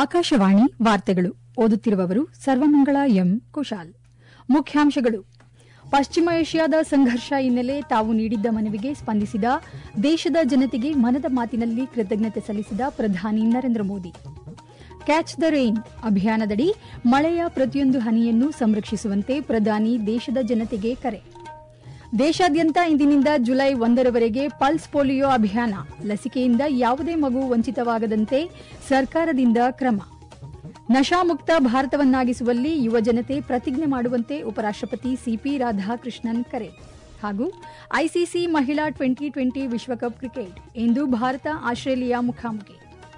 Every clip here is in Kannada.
ಆಕಾಶವಾಣಿ ವಾರ್ತೆಗಳು ಓದುತ್ತಿರುವವರು ಸರ್ವಮಂಗಳ ಎಂ ಕುಶಾಲ್ ಮುಖ್ಯಾಂಶಗಳು ಪಶ್ಚಿಮ ಏಷ್ಯಾದ ಸಂಘರ್ಷ ಹಿನ್ನೆಲೆ ತಾವು ನೀಡಿದ್ದ ಮನವಿಗೆ ಸ್ಪಂದಿಸಿದ ದೇಶದ ಜನತೆಗೆ ಮನದ ಮಾತಿನಲ್ಲಿ ಕೃತಜ್ಞತೆ ಸಲ್ಲಿಸಿದ ಪ್ರಧಾನಿ Narendra Modi catch the rain ಅಭಿಯಾನದಡಿ ಮಳೆಯ ಪ್ರತಿಯೊಂದು ಹನಿಯನ್ನು ಸಂರಕ್ಷಿಸುವಂತೆ ಪ್ರಧಾನಿ ದೇಶದ ಜನತೆಗೆ ಕರೆ ದೇಶಾದ್ಯಂತ ಇಂದಿನಿಂದ ಜುಲೈ ಒಂದರವರೆಗೆ ಪಲ್ಸ್ ಪೋಲಿಯೋ ಅಭಿಯಾನ ಲಸಿಕೆಯಿಂದ ಯಾವುದೇ ಮಗು ವಂಚಿತವಾಗದಂತೆ ಸರ್ಕಾರದಿಂದ ಕ್ರಮ ನಶಾಮುಕ್ತ ಭಾರತವನ್ನಾಗಿಸುವಲ್ಲಿ ಯುವಜನತೆ ಪ್ರತಿಜ್ಞೆ ಮಾಡುವಂತೆ ಉಪರಾಷ್ಟಪತಿ ಸಿಪಿ ರಾಧಾಕೃಷ್ಣನ್ ಕರೆ ಹಾಗೂ ಐಸಿಸಿ ಮಹಿಳಾ ಟ್ವೆಂಟಿ ಟ್ವೆಂಟಿ ವಿಶ್ವಕಪ್ ಕ್ರಿಕೆಟ್ ಇಂದು ಭಾರತ ಆಸ್ಟ್ರೇಲಿಯಾ ಮುಖಾಮುಖಿ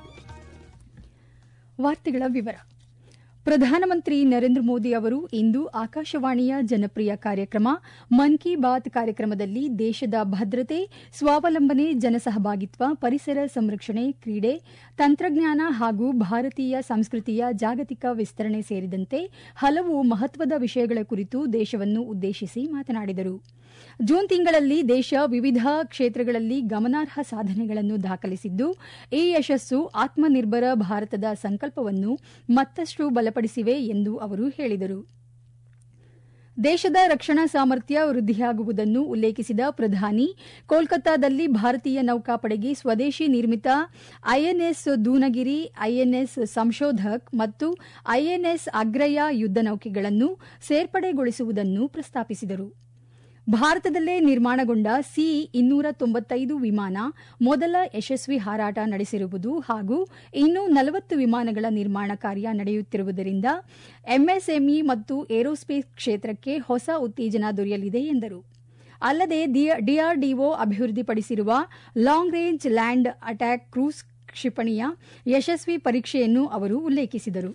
ವಾರ್ತೆಗಳ ವಿವರ ಪ್ರಧಾನಮಂತ್ರಿ ನರೇಂದ್ರ ಮೋದಿ ಅವರು ಇಂದು ಆಕಾಶವಾಣಿಯ ಜನಪ್ರಿಯ ಕಾರ್ಯಕ್ರಮ ಮನ್ ಕಿ ಬಾತ್ ಕಾರ್ಯಕ್ರಮದಲ್ಲಿ ದೇಶದ ಭದ್ರತೆ ಸ್ವಾವಲಂಬನೆ ಜನಸಹಭಾಗಿತ್ವ ಪರಿಸರ ಸಂರಕ್ಷಣೆ ಕ್ರೀಡೆ ತಂತ್ರಜ್ಞಾನ ಹಾಗೂ ಭಾರತೀಯ ಸಂಸ್ಕೃತಿಯ ಜಾಗತಿಕ ವಿಸ್ತರಣೆ ಸೇರಿದಂತೆ ಹಲವು ಮಹತ್ವದ ವಿಷಯಗಳ ಕುರಿತು ದೇಶವನ್ನು ಉದ್ದೇಶಿಸಿ ಮಾತನಾಡಿದರು ಜೂನ್ ತಿಂಗಳಲ್ಲಿ ದೇಶ ವಿವಿಧ ಕ್ಷೇತ್ರಗಳಲ್ಲಿ ಗಮನಾರ್ಹ ಸಾಧನೆಗಳನ್ನು ದಾಖಲಿಸಿದ್ದು ಈ ಯಶಸ್ಸು ಆತ್ಮನಿರ್ಭರ ಭಾರತದ ಸಂಕಲ್ಪವನ್ನು ಮತ್ತಷ್ಟು ಬಲಪಡಿಸಿವೆ ಎಂದು ಅವರು ಹೇಳಿದರು ದೇಶದ ರಕ್ಷಣಾ ಸಾಮರ್ಥ್ಯ ವೃದ್ಧಿಯಾಗುವುದನ್ನು ಉಲ್ಲೇಖಿಸಿದ ಪ್ರಧಾನಿ ಕೋಲ್ಕತ್ತಾದಲ್ಲಿ ಭಾರತೀಯ ನೌಕಾಪಡೆಗೆ ಸ್ವದೇಶಿ ನಿರ್ಮಿತ ಐಎನ್ಎಸ್ ದೂನಗಿರಿ ಐಎನ್ಎಸ್ ಸಂಶೋಧಕ್ ಮತ್ತು ಐಎನ್ಎಸ್ ಅಗ್ರಯ ಯುದ್ದ ನೌಕೆಗಳನ್ನು ಸೇರ್ಪಡೆಗೊಳಿಸುವುದನ್ನು ಪ್ರಸ್ತಾಪಿಸಿದರು ಭಾರತದಲ್ಲೇ ನಿರ್ಮಾಣಗೊಂಡ ಸಿ ಇನ್ನೂರ ತೊಂಬತ್ತೈದು ವಿಮಾನ ಮೊದಲ ಯಶಸ್ವಿ ಹಾರಾಟ ನಡೆಸಿರುವುದು ಹಾಗೂ ಇನ್ನೂ ನಲವತ್ತು ವಿಮಾನಗಳ ನಿರ್ಮಾಣ ಕಾರ್ಯ ನಡೆಯುತ್ತಿರುವುದರಿಂದ ಎಂಎಸ್ಎಂಇ ಮತ್ತು ಏರೋಸ್ಪೇಸ್ ಕ್ಷೇತ್ರಕ್ಕೆ ಹೊಸ ಉತ್ತೇಜನ ದೊರೆಯಲಿದೆ ಎಂದರು ಅಲ್ಲದೆ ಡಿಆರ್ಡಿಒ ಅಭಿವೃದ್ಧಿಪಡಿಸಿರುವ long range land attack cruise ಕ್ಷಿಪಣಿಯ ಯಶಸ್ವಿ ಪರೀಕ್ಷೆಯನ್ನು ಅವರು ಉಲ್ಲೇಖಿಸಿದರು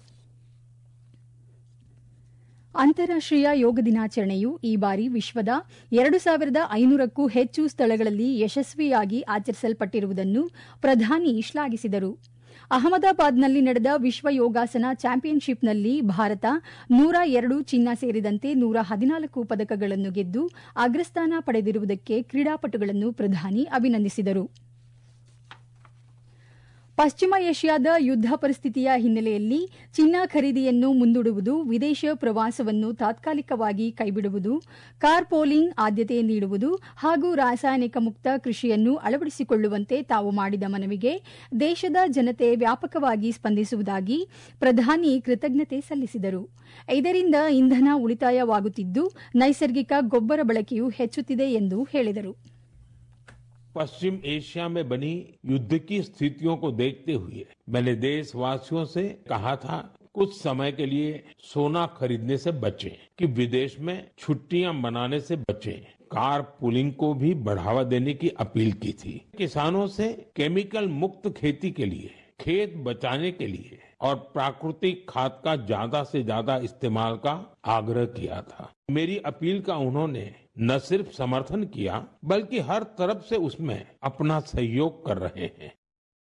ಅಂತಾರಾಷ್ಟೀಯ ಯೋಗ ದಿನಾಚರಣೆಯು ಈ ಬಾರಿ ವಿಶ್ವದ ಎರಡು ಸಾವಿರದ ಐನೂರಕ್ಕೂ ಹೆಚ್ಚು ಸ್ಥಳಗಳಲ್ಲಿ ಯಶಸ್ವಿಯಾಗಿ ಆಚರಿಸಲ್ಪಟ್ಟಿರುವುದನ್ನು ಪ್ರಧಾನಿ ಶ್ಲಾಘಿಸಿದರು ಅಹಮದಾಬಾದ್ನಲ್ಲಿ ನಡೆದ ವಿಶ್ವ ಯೋಗಾಸನ ಚಾಂಪಿಯನ್ಶಿಪ್ನಲ್ಲಿ ಭಾರತ ನೂರ ಎರಡು ಚಿನ್ನ ಸೇರಿದಂತೆ ನೂರ ಹದಿನಾಲ್ಕು ಪದಕಗಳನ್ನು ಗೆದ್ದು ಅಗ್ರಸ್ಥಾನ ಪಡೆದಿರುವುದಕ್ಕೆ ಕ್ರೀಡಾಪಟುಗಳನ್ನು ಪ್ರಧಾನಿ ಅಭಿನಂದಿಸಿದರು ಪಶ್ಚಿಮ ಏಷ್ಯಾದ ಯುದ್ದ ಪರಿಸ್ಥಿತಿಯ ಹಿನ್ನೆಲೆಯಲ್ಲಿ ಚಿನ್ನ ಖರೀದಿಯನ್ನು ಮುಂದೂಡುವುದು ವಿದೇಶ ಪ್ರವಾಸವನ್ನು ತಾತ್ಕಾಲಿಕವಾಗಿ ಕೈಬಿಡುವುದು ಕಾರ್ ಪೋಲಿಂಗ್ ಆದ್ಯತೆ ನೀಡುವುದು ಹಾಗೂ ರಾಸಾಯನಿಕ ಮುಕ್ತ ಕೃಷಿಯನ್ನು ಅಳವಡಿಸಿಕೊಳ್ಳುವಂತೆ ತಾವು ಮಾಡಿದ ಮನವಿಗೆ ದೇಶದ ಜನತೆ ವ್ಯಾಪಕವಾಗಿ ಸ್ಪಂದಿಸುವುದಾಗಿ ಪ್ರಧಾನಿ ಕೃತಜ್ಞತೆ ಸಲ್ಲಿಸಿದರು ಇದರಿಂದ ಇಂಧನ ಉಳಿತಾಯವಾಗುತ್ತಿದ್ದು ನೈಸರ್ಗಿಕ ಗೊಬ್ಬರ ಬಳಕೆಯೂ ಹೆಚ್ಚುತ್ತಿದೆ ಎಂದು ಹೇಳಿದರು पश्चिम एशिया में बनी युद्ध की स्थितियों को देखते हुए मैंने देशवासियों से कहा था कुछ समय के लिए सोना खरीदने से बचें कि विदेश में छुट्टियां मनाने से बचें कार पुलिंग को भी बढ़ावा देने की अपील की थी किसानों से केमिकल मुक्त खेती के लिए खेत बचाने के लिए और प्राकृतिक खाद का ज्यादा से ज्यादा इस्तेमाल का आग्रह किया था मेरी अपील का उन्होंने न सिर्फ समर्थन किया बल्कि हर तरफ से उसमें अपना सहयोग कर रहे हैं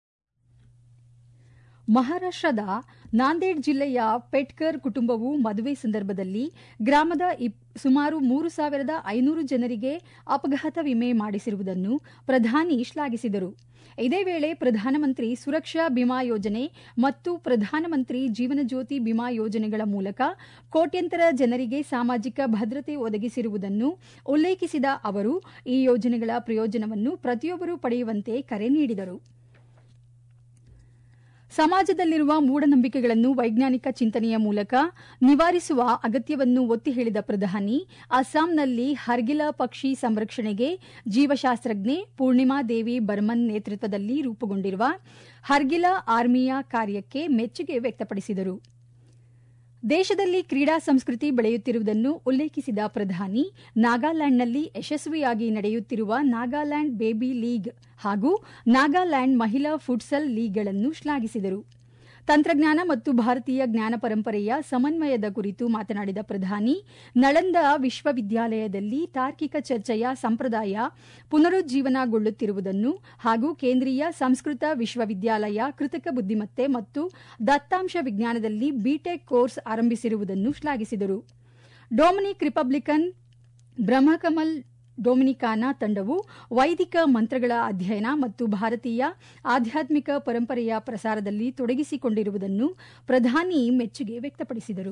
ಮಹಾರಾಷ್ಟದ ನಾಂದೇಡ್ ಜಿಲ್ಲೆಯ ಪೆಟ್ಕರ್ ಕುಟುಂಬವು ಮದುವೆ ಸಂದರ್ಭದಲ್ಲಿ ಗ್ರಾಮದ ಸುಮಾರು ಮೂರು ಸಾವಿರದ ಐನೂರು ಜನರಿಗೆ ಅಪಘಾತ ವಿಮೆ ಮಾಡಿಸಿರುವುದನ್ನು ಪ್ರಧಾನಿ ಶ್ಲಾಘಿಸಿದರು ಇದೇ ವೇಳೆ ಪ್ರಧಾನಮಂತ್ರಿ ಸುರಕ್ಷಾ ಬಿಮಾ ಯೋಜನೆ ಮತ್ತು ಪ್ರಧಾನಮಂತ್ರಿ ಜೀವನ ಜ್ಯೋತಿ ಬಿಮಾ ಯೋಜನೆಗಳ ಮೂಲಕ ಕೋಟ್ಯಂತರ ಜನರಿಗೆ ಸಾಮಾಜಿಕ ಭದ್ರತೆ ಒದಗಿಸಿರುವುದನ್ನು ಉಲ್ಲೇಖಿಸಿದ ಅವರು ಈ ಯೋಜನೆಗಳ ಪ್ರಯೋಜನವನ್ನು ಪ್ರತಿಯೊಬ್ಬರೂ ಪಡೆಯುವಂತೆ ಕರೆ ನೀಡಿದರು ಸಮಾಜದಲ್ಲಿರುವ ಮೂಢನಂಬಿಕೆಗಳನ್ನು ವೈಜ್ಞಾನಿಕ ಚಿಂತನೆಯ ಮೂಲಕ ನಿವಾರಿಸುವ ಅಗತ್ಯವನ್ನು ಒತ್ತಿ ಹೇಳಿದ ಪ್ರಧಾನಿ ಅಸ್ಸಾಂನಲ್ಲಿ ಹರ್ಗಿಲ ಪಕ್ಷಿ ಸಂರಕ್ಷಣೆಗೆ ಜೀವಶಾಸ್ತ್ರಜ್ಞೆ ಪೂರ್ಣಿಮಾ ದೇವಿ ಬರ್ಮನ್ ನೇತೃತ್ವದಲ್ಲಿ ರೂಪುಗೊಂಡಿರುವ ಹರ್ಗಿಲ ಆರ್ಮಿಯ ಕಾರ್ಯಕ್ಕೆ ಮೆಚ್ಚುಗೆ ವ್ಯಕ್ತಪಡಿಸಿದರು ದೇಶದಲ್ಲಿ ಕ್ರೀಡಾ ಸಂಸ್ಕೃತಿ ಬೆಳೆಯುತ್ತಿರುವುದನ್ನು ಉಲ್ಲೇಖಿಸಿದ ಪ್ರಧಾನಿ ನಾಗಾಲ್ಯಾಂಡ್ನಲ್ಲಿ ಯಶಸ್ವಿಯಾಗಿ ನಡೆಯುತ್ತಿರುವ ನಾಗಾಲ್ಯಾಂಡ್ ಬೇಬಿ ಲೀಗ್ ಹಾಗೂ ನಾಗಾಲ್ಯಾಂಡ್ ಮಹಿಳಾ ಫುಟ್ಸಲ್ ಲೀಗ್ಗಳನ್ನು ಶ್ಲಾಘಿಸಿದರು ತಂತ್ರಜ್ಞಾನ ಮತ್ತು ಭಾರತೀಯ ಜ್ಞಾನ ಪರಂಪರೆಯ ಸಮನ್ವಯದ ಕುರಿತು ಮಾತನಾಡಿದ ಪ್ರಧಾನಿ ನಳಂದ ವಿಶ್ವವಿದ್ಯಾಲಯದಲ್ಲಿ ತಾರ್ಕಿಕ ಚರ್ಚೆಯ ಸಂಪ್ರದಾಯ ಪುನರುಜ್ಜೀವನಗೊಳ್ಳುತ್ತಿರುವುದನ್ನು ಹಾಗೂ ಕೇಂದ್ರೀಯ ಸಂಸ್ಕೃತ ವಿಶ್ವವಿದ್ಯಾಲಯ ಕೃತಕ ಬುದ್ದಿಮತ್ತೆ ಮತ್ತು ದತ್ತಾಂಶ ವಿಜ್ಞಾನದಲ್ಲಿ ಬಿಟೆಕ್ ಕೋರ್ಸ್ ಆರಂಭಿಸಿರುವುದನ್ನು ಶ್ಲಾಘಿಸಿದರು ಡೊಮಿನಿಕ್ ರಿಪಬ್ಲಿಕನ್ ಬ್ರಹ್ಮಕಮಲ್ ಡೊಮಿನಿಕಾನಾ ತಂಡವು ವೈದಿಕ ಮಂತ್ರಗಳ ಅಧ್ಯಯನ ಮತ್ತು ಭಾರತೀಯ ಆಧ್ಯಾತ್ಮಿಕ ಪರಂಪರೆಯ ಪ್ರಸಾರದಲ್ಲಿ ತೊಡಗಿಸಿಕೊಂಡಿರುವುದನ್ನು ಪ್ರಧಾನಿ ಮೆಚ್ಚುಗೆ ವ್ಯಕ್ತಪಡಿಸಿದರು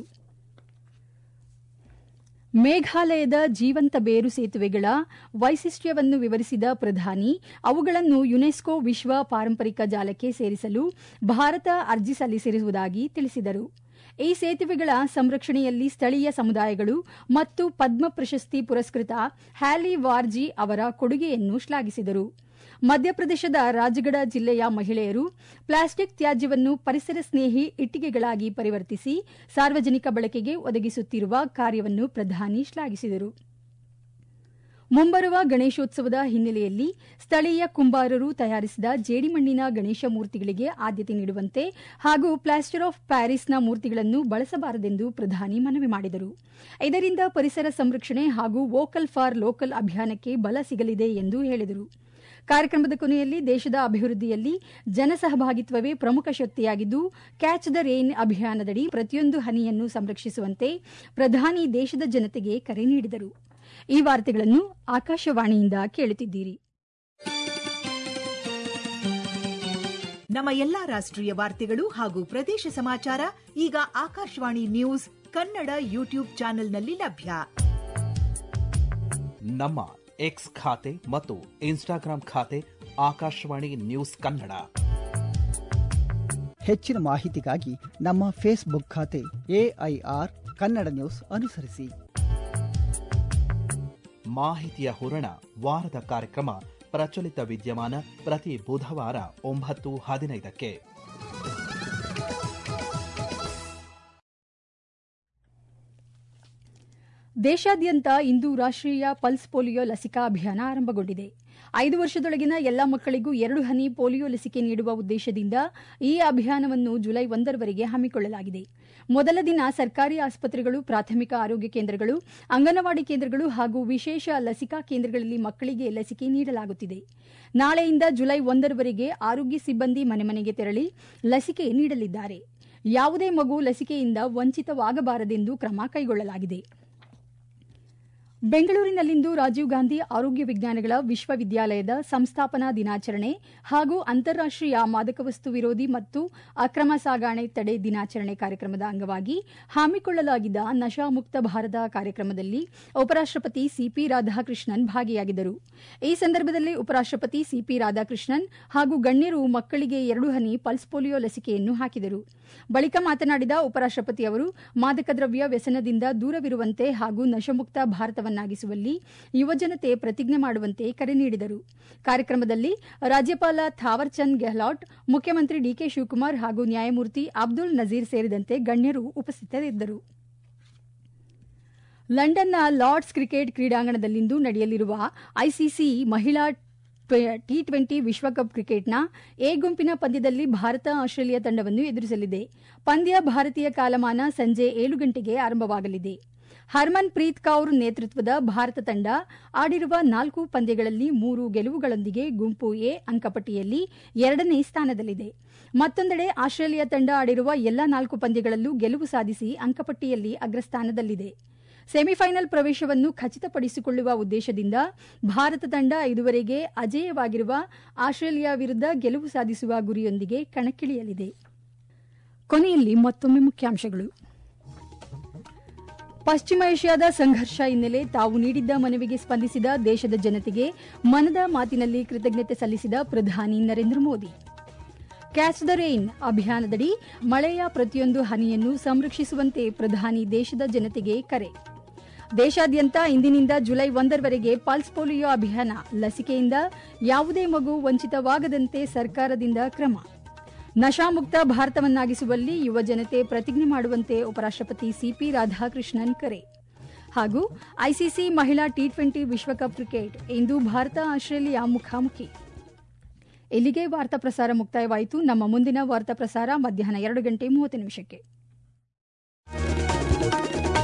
ಮೇಘಾಲಯದ ಜೀವಂತ ಬೇರು ಸೇತುವೆಗಳ ವೈಶಿಷ್ಟ್ಯವನ್ನು ವಿವರಿಸಿದ ಪ್ರಧಾನಿ ಅವುಗಳನ್ನು ಯುನೆಸ್ಕೋ ವಿಶ್ವ ಪಾರಂಪರಿಕ ಜಾಲಕ್ಕೆ ಸೇರಿಸಲು ಭಾರತ ಅರ್ಜಿ ಸಲ್ಲಿಸಿರುವುದಾಗಿ ತಿಳಿಸಿದರು ಈ ಸೇತುವೆಗಳ ಸಂರಕ್ಷಣೆಯಲ್ಲಿ ಸ್ಥಳೀಯ ಸಮುದಾಯಗಳು ಮತ್ತು ಪದ್ಮ ಪ್ರಶಸ್ತಿ ಪುರಸ್ಕೃತ ಹ್ಯಾಲಿ ವಾರ್ಜಿ ಅವರ ಕೊಡುಗೆಯನ್ನು ಶ್ಲಾಘಿಸಿದರು ಮಧ್ಯಪ್ರದೇಶದ ರಾಜಗಢ ಜಿಲ್ಲೆಯ ಮಹಿಳೆಯರು ಪ್ಲಾಸ್ಟಿಕ್ ತ್ಯಾಜ್ಯವನ್ನು ಪರಿಸರ ಸ್ನೇಹಿ ಇಟ್ಟಿಗೆಗಳಾಗಿ ಪರಿವರ್ತಿಸಿ ಸಾರ್ವಜನಿಕ ಬಳಕೆಗೆ ಒದಗಿಸುತ್ತಿರುವ ಕಾರ್ಯವನ್ನು ಪ್ರಧಾನಿ ಶ್ಲಾಘಿಸಿದರು ಮುಂಬರುವ ಗಣೇಶೋತ್ಸವದ ಹಿನ್ನೆಲೆಯಲ್ಲಿ ಸ್ಥಳೀಯ ಕುಂಬಾರರು ತಯಾರಿಸಿದ ಜೇಡಿಮಣ್ಣಿನ ಗಣೇಶ ಮೂರ್ತಿಗಳಿಗೆ ಆದ್ಯತೆ ನೀಡುವಂತೆ ಹಾಗೂ ಪ್ಲಾಸ್ಟರ್ ಆಫ್ ಪ್ಯಾರಿಸ್ನ ಮೂರ್ತಿಗಳನ್ನು ಬಳಸಬಾರದೆಂದು ಪ್ರಧಾನಿ ಮನವಿ ಮಾಡಿದರು ಇದರಿಂದ ಪರಿಸರ ಸಂರಕ್ಷಣೆ ಹಾಗೂ ವೋಕಲ್ ಫಾರ್ ಲೋಕಲ್ ಅಭಿಯಾನಕ್ಕೆ ಬಲ ಸಿಗಲಿದೆ ಎಂದು ಹೇಳಿದರು ಕಾರ್ಯಕ್ರಮದ ಕೊನೆಯಲ್ಲಿ ದೇಶದ ಅಭಿವೃದ್ಧಿಯಲ್ಲಿ ಜನಸಹಭಾಗಿತ್ವವೇ ಪ್ರಮುಖ ಶಕ್ತಿಯಾಗಿದ್ದು ಕ್ಯಾಚ್ ದ ರೇನ್ ಅಭಿಯಾನದಡಿ ಪ್ರತಿಯೊಂದು ಹನಿಯನ್ನು ಸಂರಕ್ಷಿಸುವಂತೆ ಪ್ರಧಾನಿ ದೇಶದ ಜನತೆಗೆ ಕರೆ ನೀಡಿದರು ಈ ವಾರ್ತೆಗಳನ್ನು ಆಕಾಶವಾಣಿಯಿಂದ ಕೇಳುತ್ತಿದ್ದೀರಿ ನಮ್ಮ ಎಲ್ಲಾ ರಾಷ್ಟ್ರೀಯ ವಾರ್ತೆಗಳು ಹಾಗೂ ಪ್ರದೇಶ ಸಮಾಚಾರ ಈಗ ಆಕಾಶವಾಣಿ ನ್ಯೂಸ್ ಕನ್ನಡ ಯೂಟ್ಯೂಬ್ ಚಾನೆಲ್ನಲ್ಲಿ ಲಭ್ಯ ನಮ್ಮ ಎಕ್ಸ್ ಖಾತೆ ಮತ್ತು ಇನ್ಸ್ಟಾಗ್ರಾಂ ಖಾತೆ ಆಕಾಶವಾಣಿ ನ್ಯೂಸ್ ಕನ್ನಡ ಹೆಚ್ಚಿನ ಮಾಹಿತಿಗಾಗಿ ನಮ್ಮ ಫೇಸ್ಬುಕ್ ಖಾತೆ ಎಐಆರ್ ಕನ್ನಡ ನ್ಯೂಸ್ ಅನುಸರಿಸಿ ಮಾಹಿತಿಯ ಹೂರಣ ವಾರದ ಕಾರ್ಯಕ್ರಮ ಪ್ರಚಲಿತ ವಿದ್ಯಮಾನ ಪ್ರತಿ ಬುಧವಾರ ಒಂಬತ್ತು ಹದಿನೈದಕ್ಕೆ ದೇಶಾದ್ಯಂತ ಇಂದು ರಾಷ್ಟ್ರೀಯ ಪಲ್ಸ್ ಪೋಲಿಯೋ ಲಸಿಕಾ ಅಭಿಯಾನ ಆರಂಭಗೊಂಡಿದೆ ಐದು ವರ್ಷದೊಳಗಿನ ಎಲ್ಲ ಮಕ್ಕಳಿಗೂ ಎರಡು ಹನಿ ಪೋಲಿಯೋ ಲಸಿಕೆ ನೀಡುವ ಉದ್ದೇಶದಿಂದ ಈ ಅಭಿಯಾನವನ್ನು ಜುಲೈ ಒಂದರವರೆಗೆ ಹಮ್ಮಿಕೊಳ್ಳಲಾಗಿದೆ ಮೊದಲ ದಿನ ಸರ್ಕಾರಿ ಆಸ್ಪತ್ರೆಗಳು ಪ್ರಾಥಮಿಕ ಆರೋಗ್ಯ ಕೇಂದ್ರಗಳು ಅಂಗನವಾಡಿ ಕೇಂದ್ರಗಳು ಹಾಗೂ ವಿಶೇಷ ಲಸಿಕಾ ಕೇಂದ್ರಗಳಲ್ಲಿ ಮಕ್ಕಳಿಗೆ ಲಸಿಕೆ ನೀಡಲಾಗುತ್ತಿದೆ ನಾಳೆಯಿಂದ ಜುಲೈ ಒಂದರವರೆಗೆ ಆರೋಗ್ಯ ಸಿಬ್ಬಂದಿ ಮನೆ ಮನೆಗೆ ತೆರಳಿ ಲಸಿಕೆ ನೀಡಲಿದ್ದಾರೆ ಯಾವುದೇ ಮಗು ಲಸಿಕೆಯಿಂದ ವಂಚಿತವಾಗಬಾರದೆಂದು ಕ್ರಮ ಕೈಗೊಳ್ಳಲಾಗಿದೆ ಬೆಂಗಳೂರಿನಲ್ಲಿಂದು ರಾಜೀವ್ ಗಾಂಧಿ ಆರೋಗ್ಯ ವಿಜ್ಞಾನಗಳ ವಿಶ್ವವಿದ್ಯಾಲಯದ ಸಂಸ್ಥಾಪನಾ ದಿನಾಚರಣೆ ಹಾಗೂ ಅಂತಾರಾಷ್ಟೀಯ ಮಾದಕ ವಸ್ತು ವಿರೋಧಿ ಮತ್ತು ಅಕ್ರಮ ಸಾಗಾಣೆ ತಡೆ ದಿನಾಚರಣೆ ಕಾರ್ಯಕ್ರಮದ ಅಂಗವಾಗಿ ಹಮ್ಮಿಕೊಳ್ಳಲಾಗಿದ್ದ ನಶಾಮುಕ್ತ ಭಾರತ ಕಾರ್ಯಕ್ರಮದಲ್ಲಿ ಉಪರಾಷ್ಟಪತಿ ಸಿಪಿ ರಾಧಾಕೃಷ್ಣನ್ ಭಾಗಿಯಾಗಿದ್ದರು ಈ ಸಂದರ್ಭದಲ್ಲಿ ಉಪರಾಷ್ಟಪತಿ ಸಿಪಿ ರಾಧಾಕೃಷ್ಣನ್ ಹಾಗೂ ಗಣ್ಯರು ಮಕ್ಕಳಿಗೆ ಎರಡು ಹನಿ ಪಲ್ಸ್ ಪೋಲಿಯೋ ಲಸಿಕೆಯನ್ನು ಹಾಕಿದರು ಬಳಿಕ ಮಾತನಾಡಿದ ಉಪರಾಷ್ಟಪತಿ ಅವರು ಮಾದಕ ದ್ರವ್ಯ ವ್ಯಸನದಿಂದ ದೂರವಿರುವಂತೆ ಹಾಗೂ ನಶಮುಕ್ತ ಭಾರತವನ್ನಾಗಿಸುವಲ್ಲಿ ಯುವಜನತೆ ಪ್ರತಿಜ್ಞೆ ಮಾಡುವಂತೆ ಕರೆ ನೀಡಿದರು ಕಾರ್ಯಕ್ರಮದಲ್ಲಿ ರಾಜ್ಯಪಾಲ ಥಾವರ್ಚಂದ್ ಗೆಹ್ಲಾಟ್ ಮುಖ್ಯಮಂತ್ರಿ ಡಿಕೆ ಶಿವಕುಮಾರ್ ಹಾಗೂ ನ್ಯಾಯಮೂರ್ತಿ ಅಬ್ದುಲ್ ನಜೀರ್ ಸೇರಿದಂತೆ ಗಣ್ಯರು ಉಪಸ್ಥಿತರಿದ್ದರು ಲಂಡನ್ನ ಲಾರ್ಡ್ಸ್ ಕ್ರಿಕೆಟ್ ಕ್ರೀಡಾಂಗಣದಲ್ಲಿಂದು ನಡೆಯಲಿರುವ ಐಸಿಸಿ ಮಹಿಳಾ ಟಿ ಟ್ವೆಂಟಿ ವಿಶ್ವಕಪ್ ಕ್ರಿಕೆಟ್ನ ಎ ಗುಂಪಿನ ಪಂದ್ಯದಲ್ಲಿ ಭಾರತ ಆಸ್ಟ್ರೇಲಿಯಾ ತಂಡವನ್ನು ಎದುರಿಸಲಿದೆ ಪಂದ್ಯ ಭಾರತೀಯ ಕಾಲಮಾನ ಸಂಜೆ ಏಳು ಗಂಟೆಗೆ ಆರಂಭವಾಗಲಿದೆ ಹರ್ಮನ್ ಪ್ರೀತ್ ಕೌರ್ ನೇತೃತ್ವದ ಭಾರತ ತಂಡ ಆಡಿರುವ ನಾಲ್ಕು ಪಂದ್ಯಗಳಲ್ಲಿ ಮೂರು ಗೆಲುವುಗಳೊಂದಿಗೆ ಗುಂಪು ಎ ಅಂಕಪಟ್ಟಿಯಲ್ಲಿ ಎರಡನೇ ಸ್ಥಾನದಲ್ಲಿದೆ ಮತ್ತೊಂದೆಡೆ ಆಸ್ಟ್ರೇಲಿಯಾ ತಂಡ ಆಡಿರುವ ಎಲ್ಲಾ ನಾಲ್ಕು ಪಂದ್ಯಗಳಲ್ಲೂ ಗೆಲುವು ಸಾಧಿಸಿ ಅಂಕಪಟ್ಟಿಯಲ್ಲಿ ಅಗ್ರಸ್ಥಾನದಲ್ಲಿದೆ ಸೆಮಿಫೈನಲ್ ಪ್ರವೇಶವನ್ನು ಖಚಿತಪಡಿಸಿಕೊಳ್ಳುವ ಉದ್ದೇಶದಿಂದ ಭಾರತ ತಂಡ ಇದುವರೆಗೆ ಅಜೇಯವಾಗಿರುವ ಆಸ್ಟ್ರೇಲಿಯಾ ವಿರುದ್ಧ ಗೆಲುವು ಸಾಧಿಸುವ ಗುರಿಯೊಂದಿಗೆ ಕಣಕ್ಕಿಳಿಯಲಿದೆ ಕೊನೆಯಲ್ಲಿ ಮತ್ತೊಮ್ಮೆ ಮುಖ್ಯಾಂಶಗಳು ಪಶ್ಚಿಮ ಏಷ್ಯಾದ ಸಂಘರ್ಷ ಹಿನ್ನೆಲೆ ತಾವು ನೀಡಿದ್ದ ಮನವಿಗೆ ಸ್ಪಂದಿಸಿದ ದೇಶದ ಜನತೆಗೆ ಮನದ ಮಾತಿನಲ್ಲಿ ಕೃತಜ್ಞತೆ ಸಲ್ಲಿಸಿದ ಪ್ರಧಾನಿ Narendra Modi catch the rain ಅಭಿಯಾನದಡಿ ಮಳೆಯ ಪ್ರತಿಯೊಂದು ಹನಿಯನ್ನು ಸಂರಕ್ಷಿಸುವಂತೆ ಪ್ರಧಾನಿ ದೇಶದ ಜನತೆಗೆ ಕರೆ ದೇಶಾದ್ಯಂತ ಇಂದಿನಿಂದ ಜುಲೈ ಒಂದರವರೆಗೆ ಪಲ್ಸ್ ಪೋಲಿಯೋ ಅಭಿಯಾನ ಲಸಿಕೆಯಿಂದ ಯಾವುದೇ ಮಗು ವಂಚಿತವಾಗದಂತೆ ಸರ್ಕಾರದಿಂದ ಕ್ರಮ ನಶಾಮುಕ್ತ ಭಾರತವನ್ನಾಗಿಸುವಲ್ಲಿ ಯುವ ಜನತೆ ಪ್ರತಿಜ್ಞೆ ಮಾಡುವಂತೆ ಉಪರಾಷ್ಟಪತಿ ಸಿಪಿ ರಾಧಾಕೃಷ್ಣನ್ ಕರೆ ಹಾಗೂ ಐಸಿಸಿ ಮಹಿಳಾ ಟಿ ಟ್ವೆಂಟಿ ವಿಶ್ವಕಪ್ ಕ್ರಿಕೆಟ್ ಇಂದು ಭಾರತ ಆಸ್ಟ್ರೇಲಿಯಾ ಮುಖಾಮುಖಿ ಇಲ್ಲಿಗೆ ವಾರ್ತಾ ಪ್ರಸಾರ ಮುಕ್ತಾಯವಾಯಿತು ನಮ್ಮ ಮುಂದಿನ ವಾರ್ತಾ ಪ್ರಸಾರ ಮಧ್ಯಾಹ್ನ ಎರಡು ಗಂಟೆ ಮೂವತ್ತು ನಿಮಿಷಕ್ಕೆ